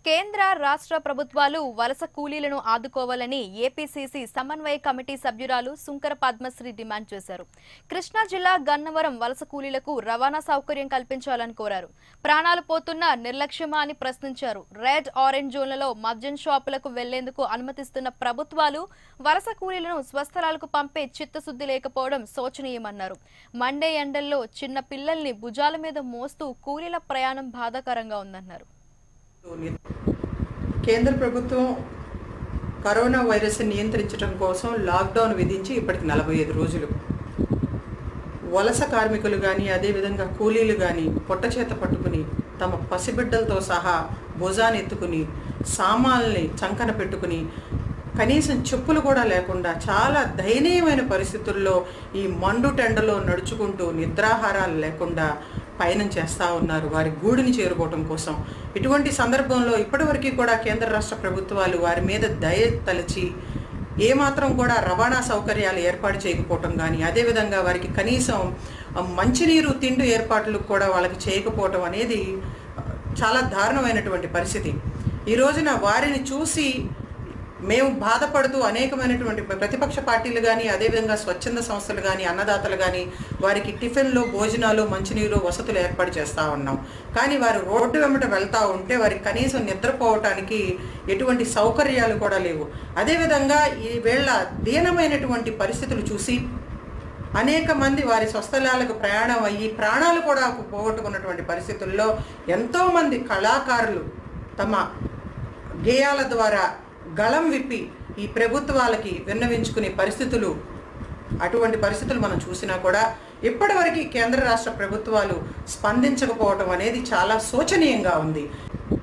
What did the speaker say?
కేంద్ర రాష్ట్ర ప్రభుత్వాలు వలస కూలీలను ఆదుకోవాలని ఏపీసీసీ సమన్వయ కమిటీ సభ్యురాలు సుంకర పద్మశ్రీ డిమాండ్ చేశారు కృష్ణా జిల్లా గన్నవరం వలస కూలీలకు రవాణా సౌకర్యం కల్పించాలని కోరారు ప్రాణాలు పోతున్న నిర్లక్ష్యమా అని ప్రశ్నించారు రెడ్ ఆరెంజ్ జోన్లలో మద్యం షాపులకు వెళ్లేందుకు అనుమతిస్తున్న ప్రభుత్వాలు వలస కూలీలను స్వస్థలాలకు పంపే చిత్తశుద్ధి లేకపోవడం శోచనీయమన్నారు మండే ఎండల్లో చిన్న పిల్లల్ని భుజాల మీద మోస్తూ కూలీల ప్రయాణం బాధాకరంగా ఉందన్నారు కేంద్ర ప్రభుత్వం కరోనా వైరస్ నియంత్రించడం కోసం లాక్డౌన్ విధించి ఇప్పటికి నలభై ఐదు రోజులు వలస కార్మికులు కానీ అదేవిధంగా కూలీలు కానీ పొట్ట చేత పట్టుకుని తమ పసిబిడ్డలతో సహా భుజాన్ని ఎత్తుకుని సామాన్లని చంకన పెట్టుకుని కనీసం చెప్పులు కూడా లేకుండా చాలా దయనీయమైన పరిస్థితుల్లో ఈ మండు టెండలో నడుచుకుంటూ నిద్రాహారాలు లేకుండా పయనం చేస్తూ ఉన్నారు వారి గూడిని చేరుకోవటం కోసం ఇటువంటి సందర్భంలో ఇప్పటివరకు కూడా కేంద్ర రాష్ట్ర ప్రభుత్వాలు వారి మీద దయ తలచి ఏమాత్రం కూడా రవాణా సౌకర్యాలు ఏర్పాటు చేయకపోవటం కానీ అదేవిధంగా వారికి కనీసం ఆ, మంచినీరు తిండి ఏర్పాట్లు కూడా వాళ్ళకి చేయకపోవటం అనేది ఆ, చాలా దారుణమైనటువంటి పరిస్థితి ఈ రోజున వారిని చూసి మేము బాధపడుతూ అనేకమైనటువంటి ప్రతిపక్ష పార్టీలు కానీ అదేవిధంగా స్వచ్ఛంద సంస్థలు కానీ అన్నదాతలు కానీ వారికి టిఫిన్లు భోజనాలు మంచినీరు వసతులు ఏర్పాటు చేస్తూ ఉన్నాం కానీ వారు రోడ్డు వెంబట వెళ్తూ ఉంటే వారికి కనీసం నిద్రపోవటానికి ఎటువంటి సౌకర్యాలు కూడా లేవు అదేవిధంగా ఈ వేళ దీనమైనటువంటి పరిస్థితులు చూసి అనేక మంది వారి స్వస్థలాలకు ప్రయాణం అయ్యి ప్రాణాలు కూడా పోగొట్టుకున్నటువంటి పరిస్థితుల్లో ఎంతోమంది కళాకారులు తమ గేయాల ద్వారా గళం విప్పి ఈ ప్రభుత్వాలకి విన్నవించుకునే పరిస్థితులు అటువంటి పరిస్థితులు మనం చూసినా కూడా ఇప్పటివరకు కేంద్ర రాష్ట్ర ప్రభుత్వాలు స్పందించకపోవటం అనేది చాలా శోచనీయంగా ఉంది